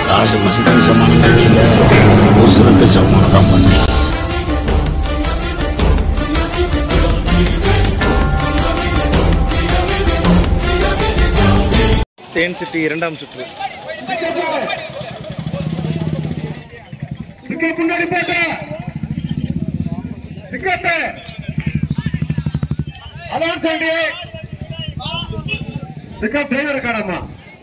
காசு மசத்துக்கு சமானம் கட்டியில் உசுருக்கு சமானம் தான் பண்ணி தேன் சிட்டி இரண்டாம் சுற்று டிக்கெட் முன்னாடி போட்ட டிக்கெட் அதான் சொல்லி டிக்கெட் டிரைவர் காணாமா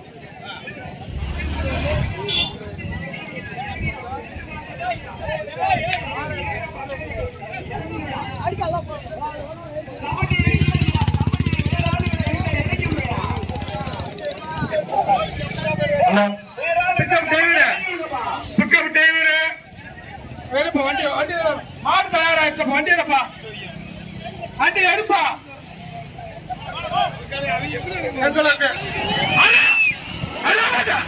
பிக்கப் டிரைவர் பிக்கப் டிரைவர் எடுப்பா வண்டி வண்டி மாடு தயாராச்சு வண்டி எடுப்பா வண்டி எடுப்பா எங்களுக்கு அண்ணா! அண்ணா, அண்ணா!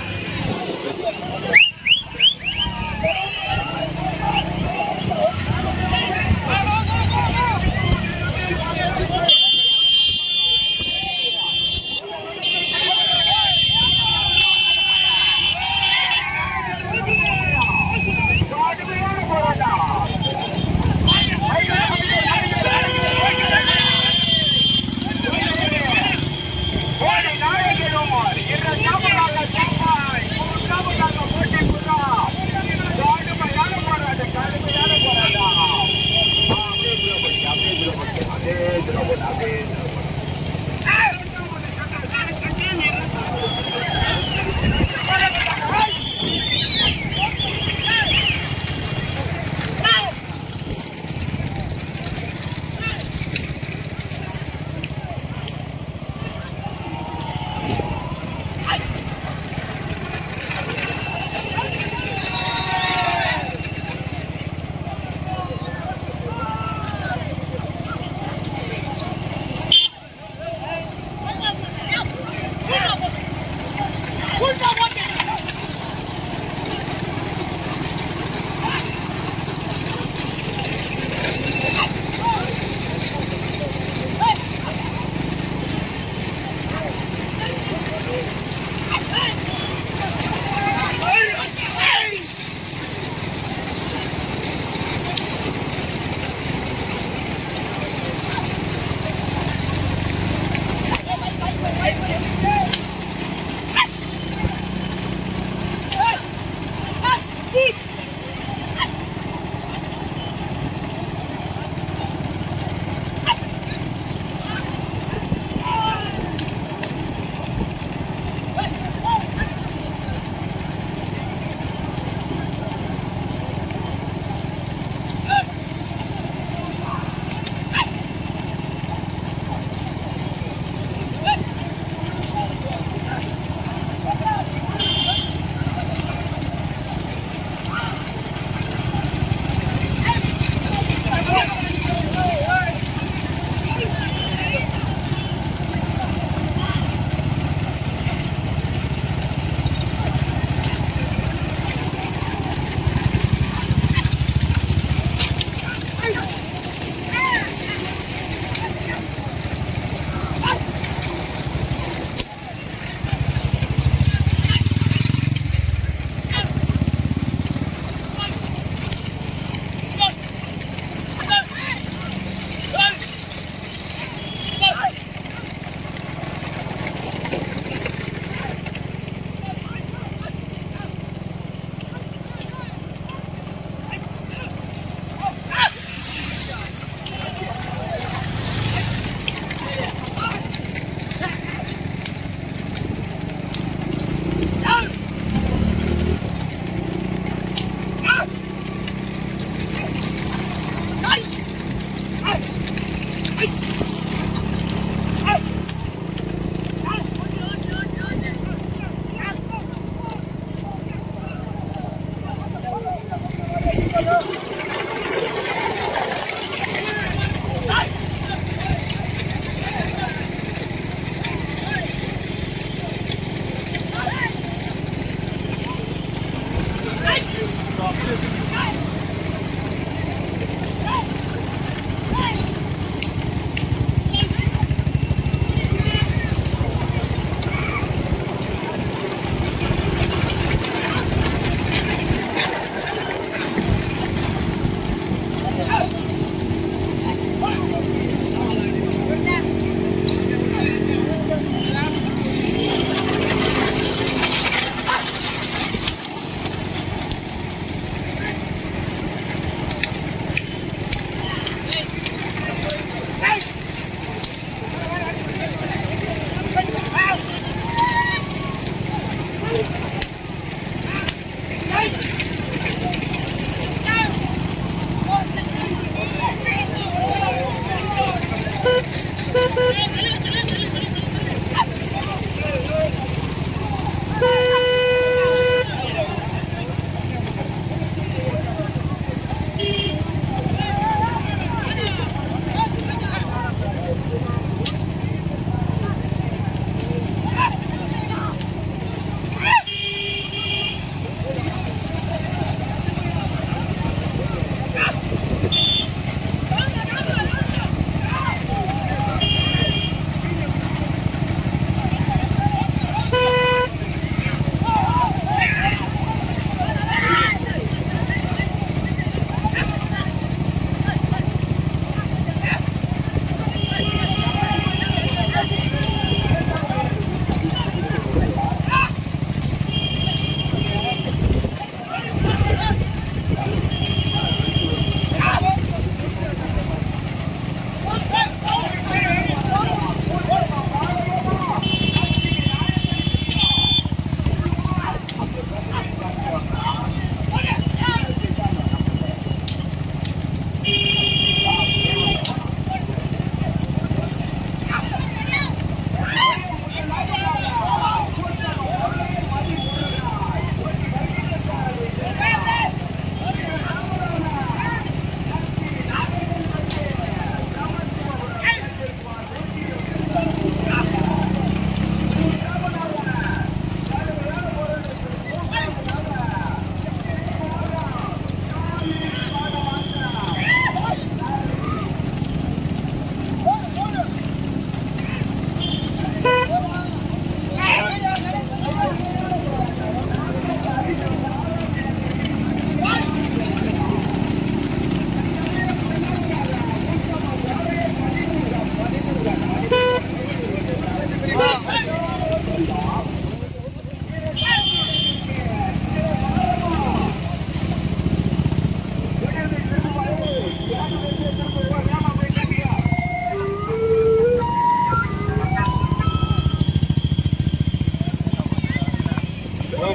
ஓடி நாயகனுமாரி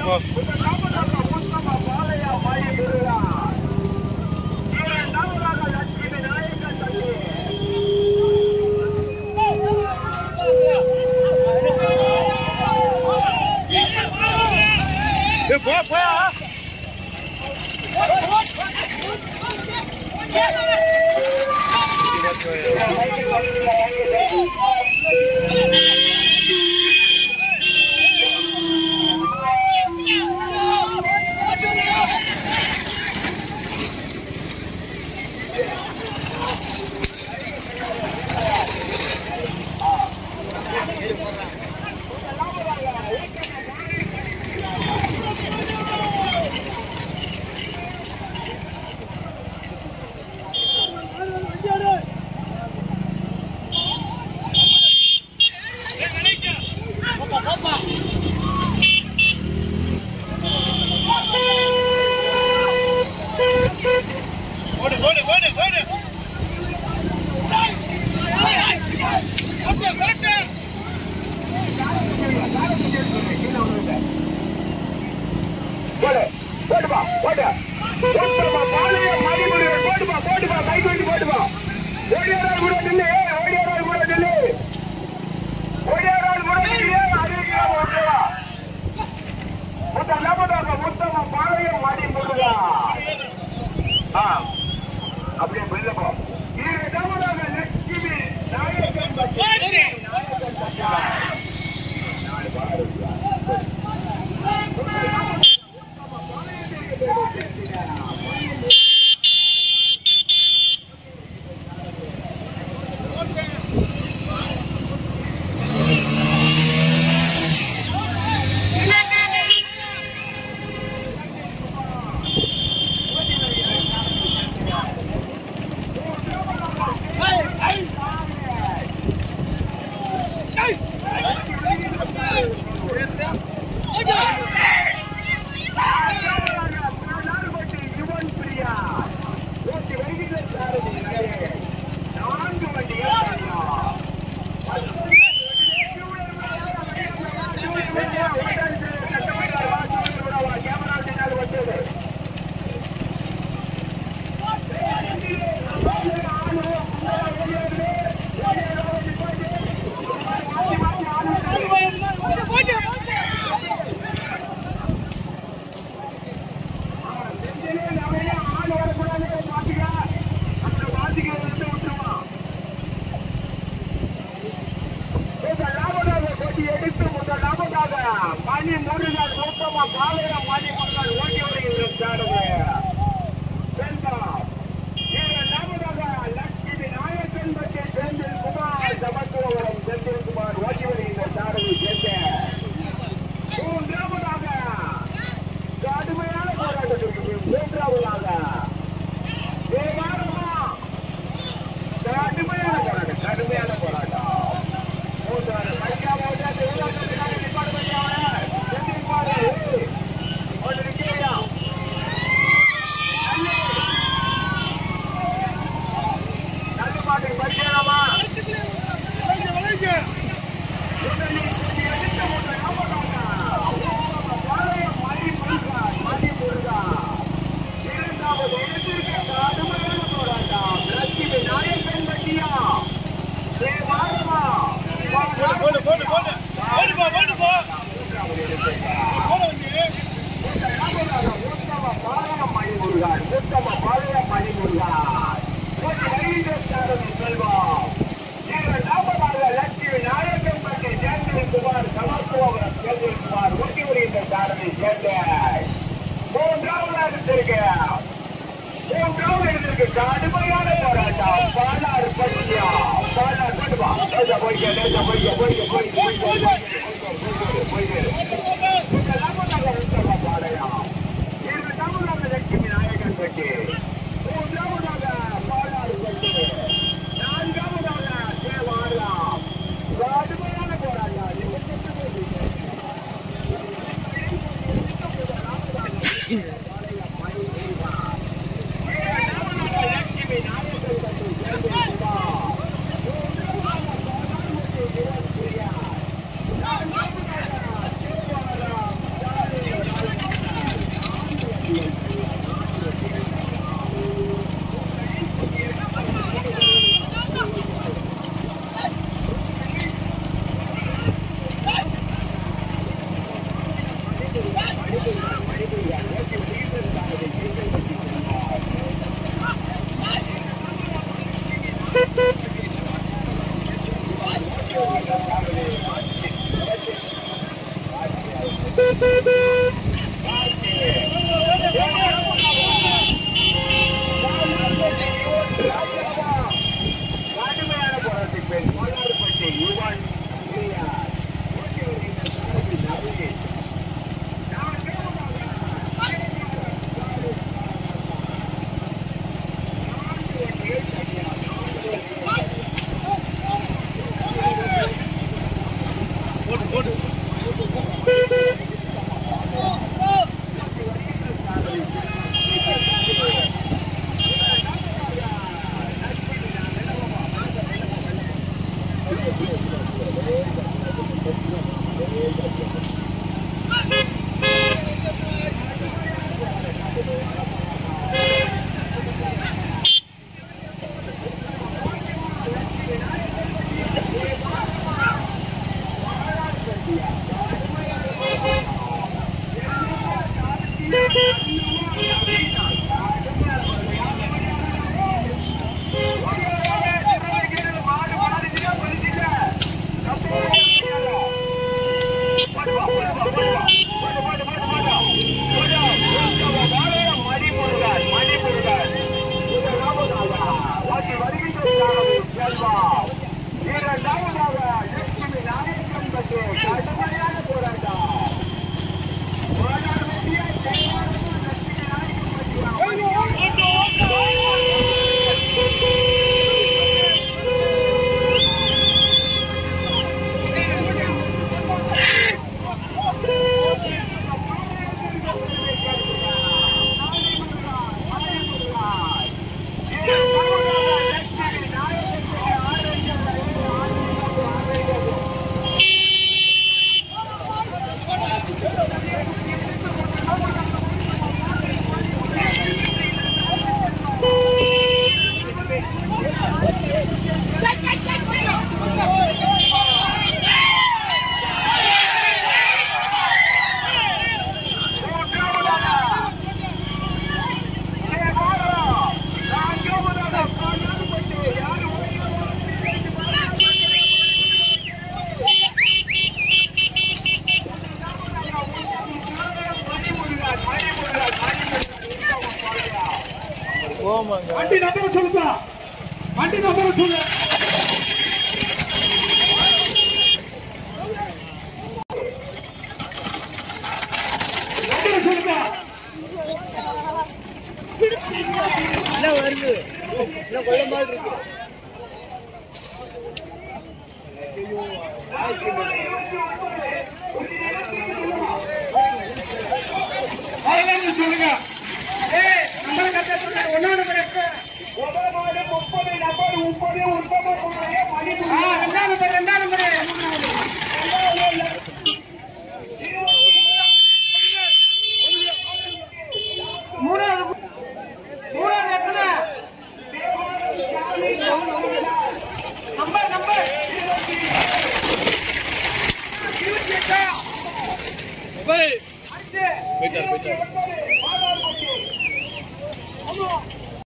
போ ஏய், போ போயா ஓடு ஓடு ஓடு ஓடு போடு போடுப்பா போடு போட்டுப்பா பாலைய மதிமுடி போட்டுப்பா போட்டுப்பா கை கொண்டு போட்டுப்பா ஓடியாரால் கூட நில்லு ஓடியாரால் கூட நில்லு ஓடியாரால் கூட நில்லு அறிவிக்கிறா ஓட்டுவா முத்த லபதாக முத்தமா பாலைய மடி போடுதா ஆ அப்படியே வெளில இது டபுளாக லட்சுமி நாயகன் பட்டி நாயகன் பட்டி நாலு பாரு மணி முருகன் மொத்தமா காலையில மணி முருகன் ஓட்டி வருகின்ற வெல்கம் இரண்டாவதாக லட்சுமி நாயக்கன் பற்றி செந்தில் குமார் சமத்துவபுரம் செந்தில் குமார் ஓட்டி வருகின்ற சாரதி சேர்த்த மூன்றாவதாக கடுமையான போராட்டத்திற்கு மூன்றாவதாக தேவாரமா கடுமையான போராட்டம் கடுமையான போராட்டம் மூன்றாவது மைக்காவை விட்டு அந்த ஊராட்சத்துக்காக நிப்பாடு மைக்காவை செந்தில் குமார் ஏய், ஒன்று நிற்கிறியா கல்லுப்பாட்டுக்கு படிக்கலாமா போடு போடு போடு போடு போ போடு போ போடு வந்து கடுமையான போராட்டம் பாலாறு பட்டியா பாலாறு பட்டுவா போய்க்க போய்க்க போய்க்க போய்க்க போய்க்க போய்க்க போய்க்க கடுமையான போராட்டத்தின் பின் மல்லார்பட்டி யுவன் பெரியார். கடுமையான போராட்டம் வண்டி நம்பர் சொல்லுப்பா வண்டி நம்பர் சொல்லு நம்பர் சொல்லுப்பா அதெல்லாம் சொல்லுங்க ஏய் நம்பர் கரெக்டா சொல்லுங்க ஒண்ணா நம்பர் எட்டு ஆ ரெண்டாம் நம்பர் ரெண்டாம் நம்பர் மூணாவது மூணாவது எத்தனை நம்பர் நம்பர் இருபத்தி எட்டா போயிட்டார் போயிட்டார்